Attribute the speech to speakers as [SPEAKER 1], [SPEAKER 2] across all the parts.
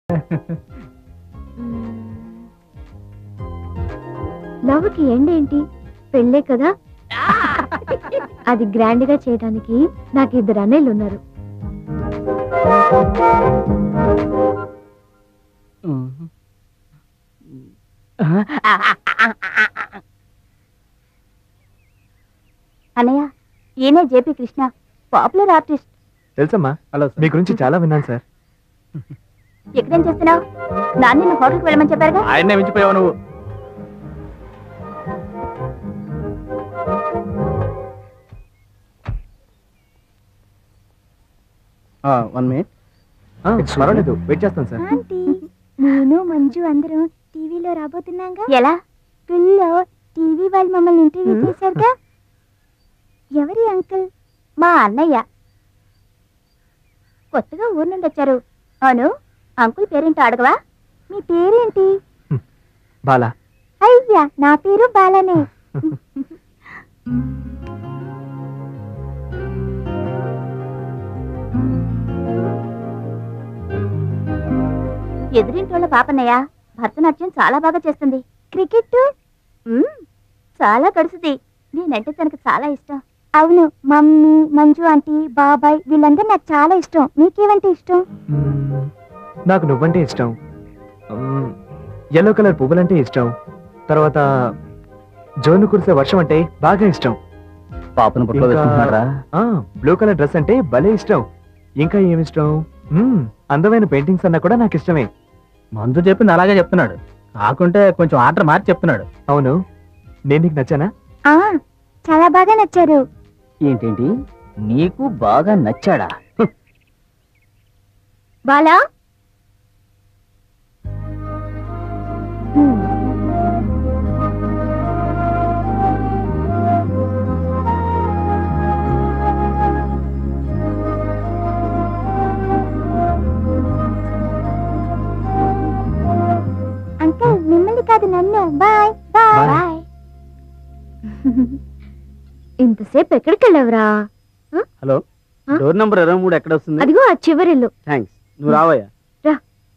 [SPEAKER 1] లవ్కి ఎండ్ ఏంటి పెళ్ళే కదా అది గ్రాండ్ గా చేయడానికి నాకు ఇద్దరు అన్నయ్యలు ఉన్నారు
[SPEAKER 2] అన్నయ్య ఈయనే జేపీ కృష్ణ పాపులర్ ఆర్టిస్ట్
[SPEAKER 3] తెలుసమ్మా
[SPEAKER 4] హలో
[SPEAKER 3] మీ గురించి చాలా విన్నాను సార్
[SPEAKER 2] ఎక్కడేం చేస్తున్నావు నాన్న నిన్ను హోటల్కి వెళ్ళమని చెప్పారుగా
[SPEAKER 4] ఆయన్నే మించిపోయావు నువ్వు వన్ మినిట్
[SPEAKER 3] ఆ, పర్వాలేదు వెయిట్ చేస్తాను సార్
[SPEAKER 1] ఆంటీ నేను మంజు అందరం టీవీలో రాబోతున్నాగా
[SPEAKER 2] ఎలా
[SPEAKER 1] స్కూల్లో టీవీ వాళ్ళు మమ్మల్ని ఇంటర్వ్యూ
[SPEAKER 3] Hmm?
[SPEAKER 1] చేశారుగా ఎవరి అంకుల్
[SPEAKER 2] మా అన్నయ్య కొత్తగా ఊరు నుండి వచ్చారు అవును అంకుల్ పేరేంటో అడగవా
[SPEAKER 1] మీ పేరేంటి
[SPEAKER 3] బాలా
[SPEAKER 1] అయ్యా నా పేరు బాలనే
[SPEAKER 2] ఎదురింటోళ్ళ పాపన్నయ్య భరతనాట్యం చాలా బాగా చేస్తుంది
[SPEAKER 1] క్రికెట్
[SPEAKER 2] మ్మ్, చాలా గడుసుది నేనంటే తనకు చాలా ఇష్టం
[SPEAKER 1] అవును మమ్మీ మంజు ఆంటీ బాబాయ్ వీళ్ళందరూ నాకు చాలా ఇష్టం మీకేమంటే ఇష్టం
[SPEAKER 3] మ్మ్, నాకు నువ్వంటే ఇష్టం ఎల్లో కలర్ పువ్వులంటే ఇష్టం తర్వాత జోను కురిసే వర్షం అంటే బాగా ఇష్టం
[SPEAKER 4] పాపను బుట్టలో
[SPEAKER 3] ఇంకా-
[SPEAKER 4] వేసుకుంటున్నారా
[SPEAKER 3] ఆ బ్లూ కలర్ డ్రెస్ అంటే భలే ఇష్టం ఇంకా ఏమి ఇష్టం మ్మ్, అందమైన పెయింటింగ్స్ అన్నా కూడా నాకు ఇష్టమే
[SPEAKER 4] మందు చెప్పింది అలాగే చెప్తున్నాడు కాకుంటే కొంచెం ఆర్డర్ మార్చి చెప్తున్నాడు
[SPEAKER 3] అవును నేను నీకు నచ్చానా
[SPEAKER 1] ఆ చాలా బాగా నచ్చారు
[SPEAKER 4] ఏంటేంటి నీకు బాగా నచ్చాడా
[SPEAKER 2] బాలా
[SPEAKER 1] Hmm. అంకుల్ మిమ్మల్ని కాదు నన్ను బాయ్ బాయ్
[SPEAKER 3] Bye.
[SPEAKER 1] బాయ్ ఇంతసేపు ఎక్కడికి వెళ్ళావురా
[SPEAKER 4] హలో
[SPEAKER 1] ఆ?
[SPEAKER 4] డోర్ నంబర్ ఇరవై మూడు ఎక్కడ వస్తుంది
[SPEAKER 1] అదిగో ఆ చివరిల్లు
[SPEAKER 4] థ్యాంక్స్ నువ్వు రావయ్యా
[SPEAKER 1] రా.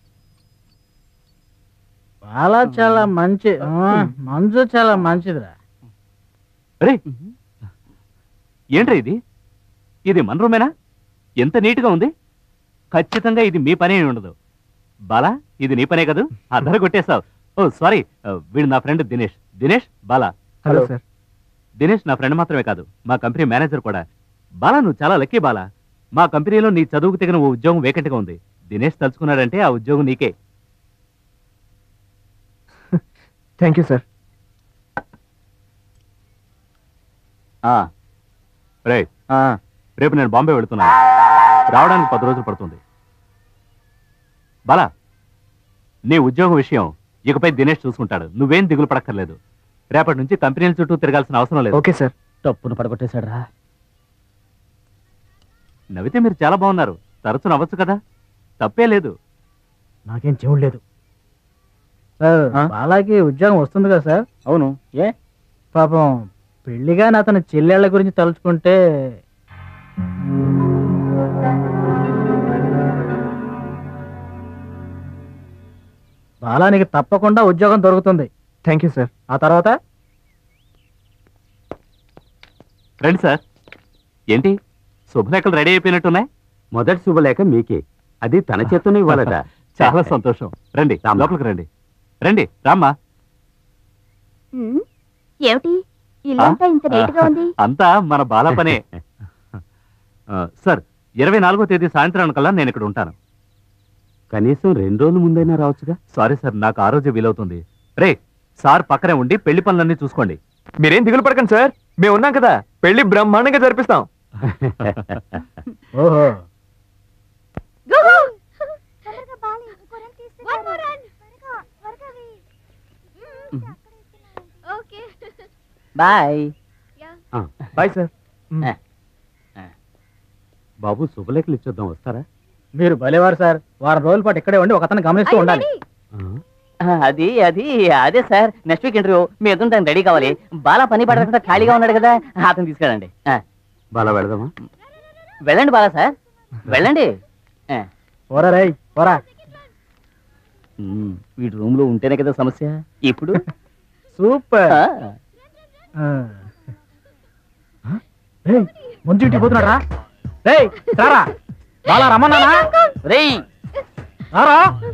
[SPEAKER 5] చాలా చాలా మంచి ఆ, మంజు చాలా మంచిదిరా
[SPEAKER 6] అరే ఏంట్రా ఇది ఇది మన రూమేనా ఎంత నీట్గా ఉంది ఖచ్చితంగా ఇది మీ పని అయి ఉండదు బాలా ఇది నీ పనే కదూ అద్దరు కొట్టేశావు ఓ సారీ వీడు నా friend Dinesh Dinesh Bala
[SPEAKER 3] hello
[SPEAKER 6] Hello.
[SPEAKER 3] Sir
[SPEAKER 6] Dinesh నా ఫ్రెండ్ మాత్రమే కాదు మా కంపెనీ మేనేజర్ కూడా బాలా నువ్వు చాలా లక్కీ బాలా మా కంపెనీలో నీ చదువుకు తగిన ఓ ఉద్యోగం వేకెంట్గా ఉంది దినేష్ తలుచుకున్నాడంటే ఆ ఉద్యోగం నీకే
[SPEAKER 3] థ్యాంక్ యూ సార్
[SPEAKER 6] రే రేపు నేను బాంబే వెళుతున్నాను రావడానికి పది రోజులు పడుతుంది బాలా నీ ఉద్యోగం విషయం ఇకపై దినేష్ చూసుకుంటాడు నువ్వేం దిగులు పడక్కర్లేదు రేపటి నుంచి కంపెనీల చుట్టూ తిరగాల్సిన అవసరం లేదు
[SPEAKER 3] ఓకే సార్
[SPEAKER 4] తప్పును పడగొట్టేశాడు రా
[SPEAKER 6] నవ్వితే మీరు చాలా బాగున్నారు తరచు నవ్వచ్చు కదా తప్పే లేదు
[SPEAKER 5] నాకేం చెవుడు లేదు సార్
[SPEAKER 4] ఆ?
[SPEAKER 5] బాలాకి ఉద్యోగం వస్తుంది కదా సార్
[SPEAKER 4] అవును ఏ
[SPEAKER 5] పాపం పెళ్లిగా అతని చెల్లెళ్ళ గురించి తలుచుకుంటే బాలానికి తప్పకుండా ఉద్యోగం దొరుకుతుంది
[SPEAKER 3] థ్యాంక్ యూ సార్
[SPEAKER 5] ఆ తర్వాత
[SPEAKER 6] రండి సార్ ఏంటి శుభలేఖలు రెడీ అయిపోయినట్టున్నాయి
[SPEAKER 7] మొదటి శుభలేఖ మీకే అది తన చేత్తోనే ఇవ్వాలట
[SPEAKER 6] చాలా సంతోషం రండి
[SPEAKER 7] రామ్మా.
[SPEAKER 6] లోపలికి రండి రండి రామ్మా
[SPEAKER 2] మ్మ్, ఏమిటి ఇల్లంతా ఇంత నీట్ గా ఉంది
[SPEAKER 6] అంతా మన బాల పనే ఆ, సార్ ఇరవై నాలుగో తేదీ సాయంత్రానికల్లా నేను ఇక్కడ ఉంటాను
[SPEAKER 7] కనీసం రెండు రోజుల ముందైనా రావచ్చుగా
[SPEAKER 6] సారీ సార్ నాకు ఆ రోజే వీలవుతుంది రే సార్ పక్కనే ఉండి పెళ్లి పనులన్నీ చూసుకోండి
[SPEAKER 3] మీరేం దిగులు పడకండి సార్ మేము ఉన్నాం కదా పెళ్లి బ్రహ్మాండంగా జరిపిస్తాం
[SPEAKER 5] ఓహో
[SPEAKER 1] తొందరగా బాలి ఇంకో రన్ తీస్తున్నారు. త్వరగా, త్వరగా వెయ్యి.
[SPEAKER 4] బాయ్
[SPEAKER 3] బాయ్ సార్
[SPEAKER 7] బాబు శుభలేఖలు ఇచ్చొద్దాం వస్తారా
[SPEAKER 5] మీరు భలేవారు సార్ వారం రోజుల పాటు ఇక్కడే ఉండి ఒకతను గమనిస్తూ ఉండాలి
[SPEAKER 7] ఆ,
[SPEAKER 4] అది అది అదే సార్ నెక్స్ట్ వీక్ ఇంటర్వ్యూ మీ ఎదురు రెడీ కావాలి బాలా పని పడకుండా ఖాళీగా ఉన్నాడు కదా అతను తీసుకెళ్ళండి ఆ,
[SPEAKER 7] బాలా వెళదామా
[SPEAKER 4] వెళ్ళండి బాలా సార్ వెళ్ళండి ఆ,
[SPEAKER 5] పోరా రై పోరా
[SPEAKER 4] ఉమ్, వీడి రూమ్ లో ఉంటేనే కదా సమస్య ఇప్పుడు
[SPEAKER 5] సూపర్
[SPEAKER 4] ఆ,
[SPEAKER 5] మంచి ఇంటికి పోతున్నాడు రా రేయ్ రారా బాలా రమ్మన్నానా
[SPEAKER 4] రేయ్
[SPEAKER 5] రారా